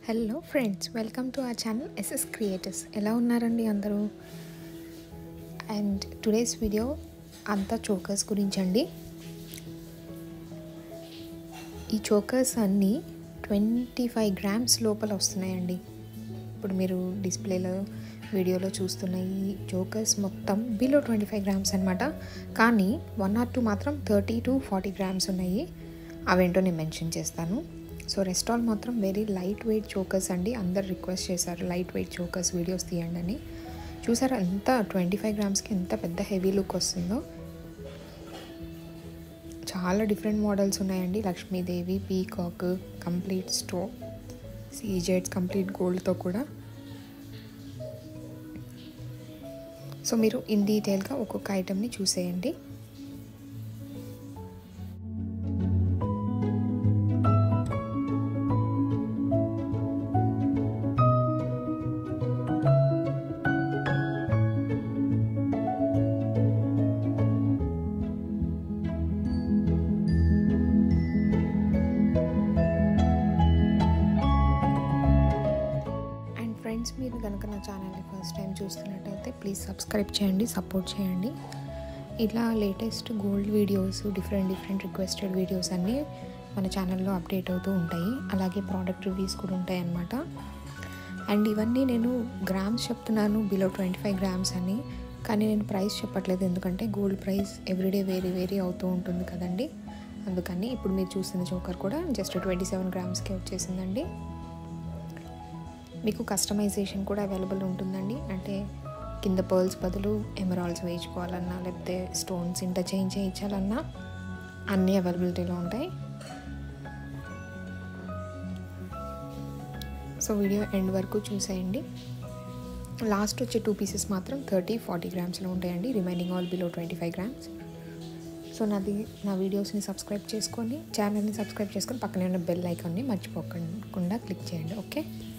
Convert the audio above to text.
hello friends welcome to our channel SS creators ఎలా ఉన్నారండి అందరూ అండ్ టుడేస్ వీడియో అంతా చోకర్స్ గురించి అండి ఈ చోకర్స్ అన్నీ ట్వంటీ ఫైవ్ గ్రామ్స్ లోపల వస్తున్నాయండి ఇప్పుడు మీరు డిస్ప్లేలో వీడియోలో చూస్తున్న ఈ చోకర్స్ మొత్తం బిలో ట్వంటీ ఫైవ్ గ్రామ్స్ అనమాట కానీ వన్ ఆర్ టూ మాత్రం థర్టీ టు ఫార్టీ గ్రామ్స్ ఉన్నాయి అవేంటో నేను మెన్షన్ చేస్తాను సో రెస్టాల్ మాత్రం వెరీ లైట్ వెయిట్ చోకర్స్ అండి అందరు రిక్వెస్ట్ చేశారు లైట్ వెయిట్ చోకర్స్ వీడియోస్ తీయండి అని చూసారా ఎంత ట్వంటీ ఫైవ్ గ్రామ్స్కి ఎంత పెద్ద హెవీ లుక్ వస్తుందో చాలా డిఫరెంట్ మోడల్స్ ఉన్నాయండి లక్ష్మీదేవి పీకాక్ కంప్లీట్ స్టో సీజెడ్స్ కంప్లీట్ గోల్డ్తో కూడా సో మీరు ఇన్ డీటెయిల్గా ఒక్కొక్క ఐటెంని చూసేయండి అండ్ ఫ్రెండ్స్ మీరు కనుక నా ఛానల్ని ఫస్ట్ టైం చూస్తున్నట్టయితే ప్లీజ్ సబ్స్క్రైబ్ చేయండి సపోర్ట్ చేయండి ఇలా latest gold videos different different requested videos అన్నీ మన ఛానల్లో అప్డేట్ అవుతూ ఉంటాయి అలాగే ప్రోడక్ట్ రివ్యూస్ కూడా ఉంటాయి అన్నమాట అండ్ ఇవన్నీ నేను గ్రామ్స్ చెప్తున్నాను బిలో ట్వంటీ ఫైవ్ గ్రామ్స్ అని కానీ నేను ప్రైస్ చెప్పట్లేదు ఎందుకంటే gold price everyday vary vary అవుతూ ఉంటుంది కదండి అందుకని ఇప్పుడు మీరు చూసిన చోకర్ కూడా జస్ట్ ట్వంటీ సెవెన్ గ్రామ్స్కే వచ్చేసిందండి మీకు కస్టమైజేషన్ కూడా అవైలబుల్ ఉంటుందండి అంటే కింద పర్ల్స్ బదులు ఎమరాల్స్ వేయించుకోవాలన్నా లేకపోతే స్టోన్స్ ఇంటర్చేంజ్ చేయించాలన్నా అన్నీ అవైలబిలిటీలో ఉంటాయి సో వీడియో ఎండ్ వరకు చూసేయండి లాస్ట్ వచ్చే టూ పీసెస్ మాత్రం థర్టీ ఫార్టీ గ్రామ్స్లో ఉంటాయండి remaining all below twenty five grams so నాది నా వీడియోస్ని సబ్స్క్రైబ్ చేసుకొని ఛానల్ని సబ్స్క్రైబ్ చేసుకొని పక్కనే ఉన్న బెల్ ఐకాన్ని మర్చిపోకుండా క్లిక్ చేయండి ఓకే